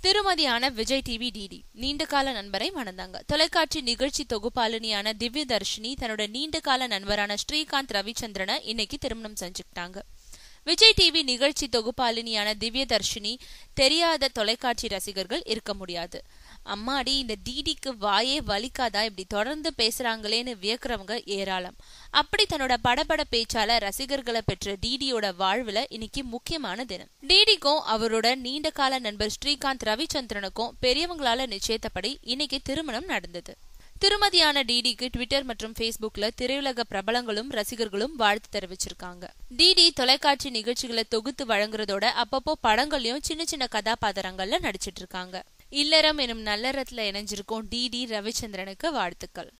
திருமதியான Vijay TV DD நீண்ட கால நண்பரை மணந்தாங்க தொலைக்காட்சி நிகழ்ச்சி தொகுப்பாளினியான திவ்ய தர்ஷினி தன்னோட நீண்ட கால நண்பரான ஸ்ரீகாந்த் ரவிச்சந்திரனை இன்னைக்கு திருமணம் செஞ்சுக்கிட்டாங்க விஜய் டிவி நிகழ்ச்சி தொகுப்பாளினியான திவ்ய தர்ஷினி தெரியாத தொலைக்காட்சி ரசிகர்கள் இருக்க முடியாது அம்மாடி இந்த டிடிக்கு வாயே வலிக்காதா இப்படி தொடர்ந்து பேசுறாங்களேன்னு வியக்கிறவங்க ஏராளம் அப்படி தன்னோட படபட பேச்சால ரசிகர்களை பெற்ற டிடியோட வாழ்வுல இன்னைக்கு முக்கியமான தினம் டிடிக்கும் அவரோட நீண்ட கால நண்பர் ஸ்ரீகாந்த் ரவிச்சந்திரனுக்கும் பெரியவங்களால நிச்சயத்தப்படி இன்னைக்கு திருமணம் நடந்தது திருமதியான டிடிக்கு ட்விட்டர் மற்றும் ஃபேஸ்புக்ல திரையுலக பிரபலங்களும் ரசிகர்களும் வாழ்த்து தெரிவிச்சிருக்காங்க டிடி தொலைக்காட்சி நிகழ்ச்சிகளை தொகுத்து வழங்குறதோட அப்பப்போ படங்கள்லயும் சின்ன சின்ன கதாபாத்திரங்கள்ல நடிச்சிட்டு இருக்காங்க இல்லறம் எனும் நல்லறத்துல இணைஞ்சிருக்கும் டிடி ரவிச்சந்திரனுக்கு வாழ்த்துக்கள்